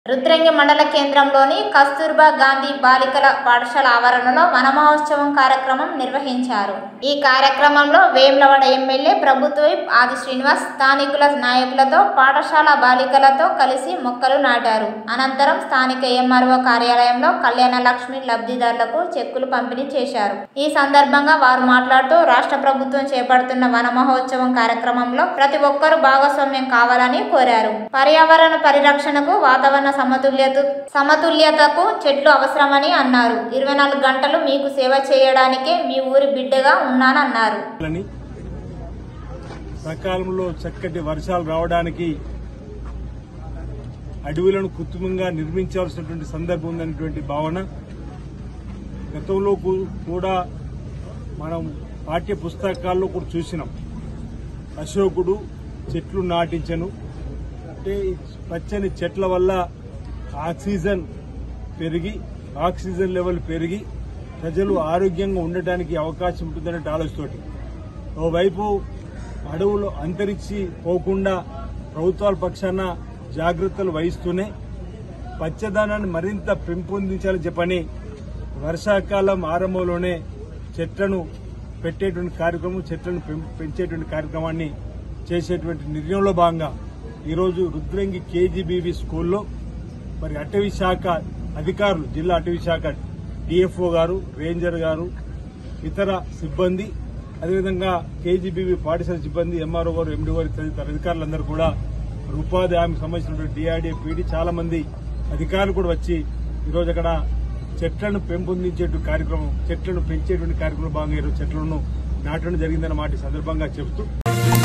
రుద్రంగి మండల కేంద్రంలోని కస్తూర్బా గాంధీ బాలికల పాఠశాల ఆవరణలో వన మహోత్సవం కార్యక్రమం నిర్వహించారు ఈ కార్యక్రమంలో వేములవాడ ఎమ్మెల్యే ప్రభుత్వ విప్ ఆది శ్రీనివాస్ స్థానికుల నాయకులతో పాఠశాల బాలికలతో కలిసి మొక్కలు నాటారు అనంతరం స్థానిక ఎంఆర్ఓ కార్యాలయంలో కళ్యాణ లక్ష్మి లబ్ధిదారులకు చెక్కులు పంపిణీ చేశారు ఈ సందర్భంగా వారు మాట్లాడుతూ రాష్ట్ర ప్రభుత్వం చేపడుతున్న వన మహోత్సవం కార్యక్రమంలో ప్రతి ఒక్కరూ భాగస్వామ్యం కావాలని కోరారు పర్యావరణ పరిరక్షణకు వాతావరణ సమతుల్యత సమతుల్యతకు చెట్లు అవసరమని అన్నారు ఇరవై నాలుగు గంటలు మీకు సేవ చేయడానికే మీ ఊరి బిడ్డగా ఉన్నానన్నారు అని సకాలంలో చక్కటి వర్షాలు రావడానికి అడవులను కృత్రిమంగా నిర్మించాల్సినటువంటి సందర్భం ఉందనేటువంటి భావన గతంలో కూ- కూడా మనం పాఠ్య పుస్తకాల్లో కూడా చూసినాం అశోకుడు చెట్లు నాటించను అంటే ఈ పచ్చని చెట్ల వల్ల ఆక్సిజన్ పెరిగి ఆక్సిజన్ లెవెల్ పెరిగి ప్రజలు ఆరోగ్యంగా ఉండటానికి అవకాశం ఉంటుందనే ఆలోచనతోటి ఓవైపు అడవులు అంతరించి పోకుండా ప్రభుత్వాల పక్షాన జాగ్రత్తలు వహిస్తూనే పచ్చదనాన్ని మరింత పెంపొందించాలని చెప్పని వర్షాకాలం ఆరంభంలోనే చెట్లను పెట్టేటువంటి కార్యక్రమం చెట్లను పెం- పెంచేటువంటి కార్యక్రమాన్ని చేసేటువంటి నిర్ణయంలో భాగంగా ఈరోజు రుద్రంగి కేజీబీవీ స్కూల్లో మరి అటవీ శాఖ అధికారులు జిల్లా అటవీ శాఖ డిఎఫ్ఓ గారు రేంజర్ గారు ఇతర సిబ్బంది అదేవిధంగా కేజీబీవీ పాఠశాల సిబ్బంది ఎంఆర్ఓ గారు ఎండి గారు తదితర అధికారులందరూ కూడా మరి ఉపాధి హామీకి సంబంధించినటువంటి డిఆర్డీఏ పీడీ చాలా మంది అధికారులు కూడా వచ్చి ఈరోజు అక్కడ చెట్లను పెంపొందించేటువంటి కార్యక్రమం చెట్లను పెంచేటువంటి కార్యక్రమంలో భాగంగా ఈరోజు చెట్లను నాటడం జరిగిందన్న మాట ఈ సందర్భంగా చెబుతూ